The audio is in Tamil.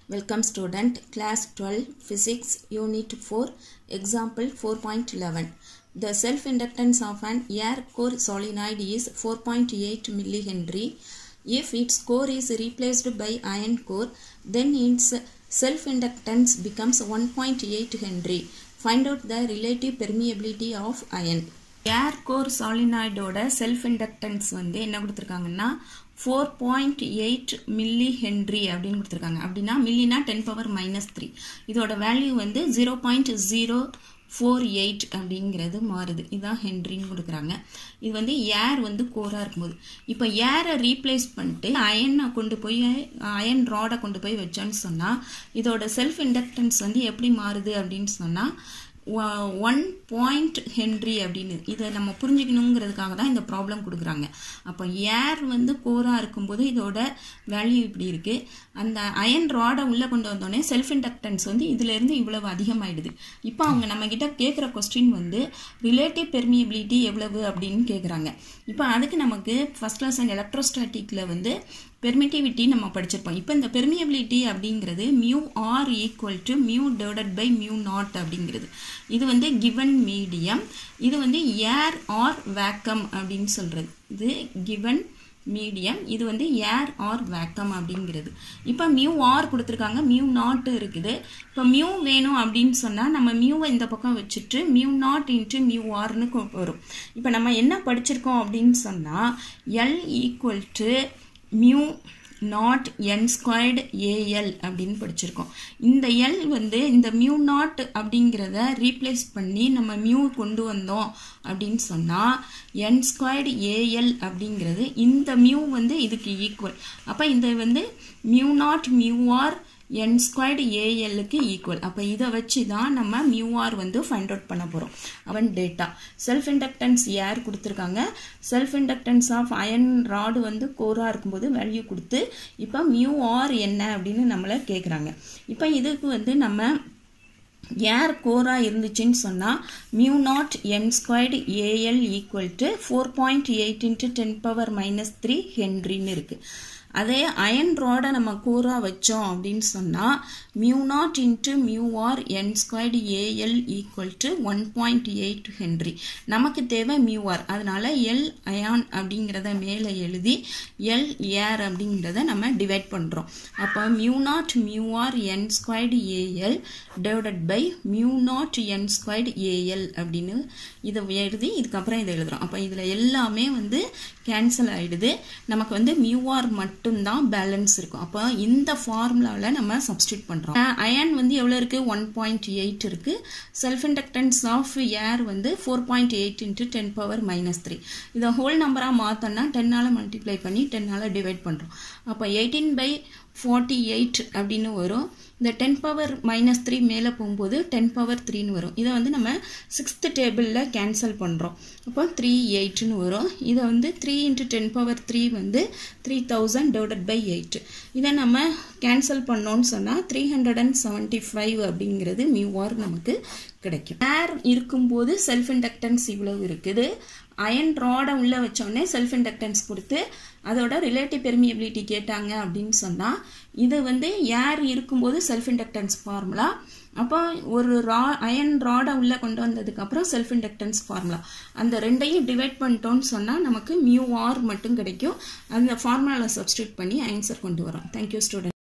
Welcome student, class 12, physics, unit 4, example 4.11. The self-inductance of an air core solenoid is 4.8 millihenry. If its core is replaced by iron core, then its self-inductance becomes 1.8 henry. Find out the relative permeability of iron. Air core சாலினாய்டோட செல்ஃப் இண்டக்டன்ஸ் வந்து என்ன கொடுத்துருக்காங்கன்னா four point eight milli henry அப்படின்னு கொடுத்துருக்காங்க அப்படின்னா மில்லினா டென் பவர் மைனஸ் த்ரீ இதோட வேல்யூ வந்து zero point zero four eight அப்படிங்கிறது மாறுது இதுதான் ஹென்ரின்னு கொடுக்குறாங்க இது வந்து ஏர் வந்து கோராக இருக்கும்போது இப்போ ஏரை ரீப்ளேஸ் பண்ணிட்டு அயனை கொண்டு போய் அயன் ராடை கொண்டு போய் வச்சோன்னு சொன்னால் இதோட செல்ஃப் இண்டக்டன்ஸ் வந்து எப்படி மாறுது அப்படின்னு சொன்னால் ஒன் பாயிண்ட் ஹென்ரி அப்படின்னு இதை நம்ம புரிஞ்சுக்கணுங்கிறதுக்காக தான் இந்த ப்ராப்ளம் கொடுக்குறாங்க அப்போ ஏர் வந்து கோராக இருக்கும்போது இதோட வேல்யூ இப்படி இருக்குது அந்த அயன் ராடை உள்ளே கொண்டு வந்தோடனே செல்ஃப் இண்டக்டன்ஸ் வந்து இதுலேருந்து இவ்வளவு அதிகமாயிடுது இப்போ அவங்க நம்மக்கிட்ட கேட்குற கொஸ்டின் வந்து ரிலேட்டிவ் பெர்மியபிலிட்டி எவ்வளவு அப்படின்னு கேட்குறாங்க இப்போ அதுக்கு நமக்கு ஃபஸ்ட் லெசன் எலக்ட்ரோஸ்டாட்டிக்கில் வந்து பெர்மிட்டிவிட்டி நம்ம படிச்சிருப்போம் இப்போ இந்த பெர்மியபிலிட்டி அப்படிங்கிறது mu R equal to mu divided by mu naught அப்படிங்கிறது இது வந்து கிவன் மீடியம் இது வந்து ஏர் ஆர் வேக்கம் அப்படின்னு சொல்கிறது இது கிவன் மீடியம் இது வந்து ஏர் ஆர் வேக்கம் அப்படிங்கிறது இப்போ மியூ ஆர் கொடுத்துருக்காங்க மியூ நாட்டு இருக்குது இப்போ மியூ வேணும் அப்படின்னு சொன்னால் நம்ம மியூவை இந்த பக்கம் வச்சுட்டு மியூ நாட் இன்ட்டு மியூ ஆர்னு வரும் இப்போ நம்ம என்ன படிச்சிருக்கோம் அப்படின்னு சொன்னால் L equal to mu naught N squared AL அப்படின்னு படிச்சிருக்கோம் இந்த எல் வந்து இந்த மியூ நாட் அப்படிங்கிறத ரீப்ளேஸ் பண்ணி நம்ம மியூ கொண்டு வந்தோம் அப்படின்னு சொன்னால் என் ஸ்கொயர்டு ஏஎல் அப்படிங்கிறது இந்த மியூ வந்து இதுக்கு ஈக்குவல் அப்போ இந்த வந்து mu naught mu R N squared ஏஎல்லுக்கு ஈக்குவல் அப்போ இதை வச்சு தான் நம்ம மியூஆர் வந்து ஃபைண்ட் அவுட் பண்ண போகிறோம் அவன் டேட்டா செல்ஃப் இண்டக்டன்ஸ் ஏர் கொடுத்துருக்காங்க self inductance of iron rod வந்து கோராக இருக்கும்போது வேல்யூ கொடுத்து இப்போ மியூஆர் என்ன அப்படின்னு நம்மளை கேட்குறாங்க இப்போ இதுக்கு வந்து நம்ம ஏர் கோராக இருந்துச்சுன்னு சொன்னால் mu naught M squared AL equal to four point eight into ten power minus three ஹென்ரின்னு இருக்குது அதே அயன் ராடை நம்ம கூறாக வச்சோம் அப்படின்னு சொன்னால் mu naught into mu R N squared AL equal to one point eight henry நமக்கு தேவை மியூ ஆர் அதனால எல் அயான் அப்படிங்கிறத மேலே எழுதி எல் ஏர் அப்படிங்கிறத நம்ம டிவைட் பண்ணுறோம் அப்போ mu naught mu R N squared AL divided by mu naught N squared AL அப்படின்னு இதை எழுதி இதுக்கப்புறம் இதை எழுதுகிறோம் அப்போ இதில் எல்லாமே வந்து கேன்சல் ஆகிடுது நமக்கு வந்து மியூஆர் மட்டும்தான் பேலன்ஸ் இருக்கும் அப்போ இந்த ஃபார்முலாவில் நம்ம சப்ஸ்டியூட் பண்ணுறோம் அயன் வந்து எவ்வளோ இருக்குது ஒன் பாயிண்ட் எயிட் இருக்குது செல்ஃப் இண்டக்டன்ஸ் ஆஃப் ஏர் வந்து four point eight into ten power minus three இதை ஹோல் நம்பராக மாற்றோன்னா டென்னால் மல்டிப்ளை பண்ணி டென்னால் டிவைட் பண்ணுறோம் அப்போ எயிட்டீன் பை ஃபார்ட்டி எயிட் அப்படின்னு வரும் இந்த டென் பவர் மைனஸ் த்ரீ மேலே போகும்போது டென் பவர் த்ரீன்னு வரும் இதை வந்து நம்ம சிக்ஸ்த்து டேபிளில் கேன்சல் பண்ணுறோம் அப்போ த்ரீ எயிட்னு வரும் இதை வந்து three into ten power three வந்து three thousand divided by eight இதை நம்ம கேன்சல் பண்ணோன்னு சொன்னால் three hundred and seventy five அப்படிங்கிறது மியூஆர் நமக்கு கிடைக்கும் ஏர் இருக்கும்போது செல்ஃப் இண்டக்டன்ஸ் இவ்வளவு இருக்குது அயன் ராடை உள்ளே வச்சோடனே செல்ஃப் இண்டக்டன்ஸ் கொடுத்து அதோட ரிலேட்டிவ் பெர்மியபிலிட்டி கேட்டாங்க அப்படின்னு சொன்னால் இது வந்து ஏர் இருக்கும்போது செல்ஃப் இண்டக்டன்ஸ் ஃபார்முலா அப்போ ஒரு ரா அயன் ராடை உள்ளே கொண்டு வந்ததுக்கப்புறம் செல்ஃப் இண்டக்டன்ஸ் ஃபார்முலா அந்த ரெண்டையும் டிவைட் பண்ணிட்டோன்னு சொன்னால் நமக்கு மியூ ஆர் மட்டும் கிடைக்கும் அந்த ஃபார்முலாவில் சப்ஸ்டியூட் பண்ணி ஆன்சர் கொண்டு வரோம் தேங்க்யூ ஸ்டூடெண்ட்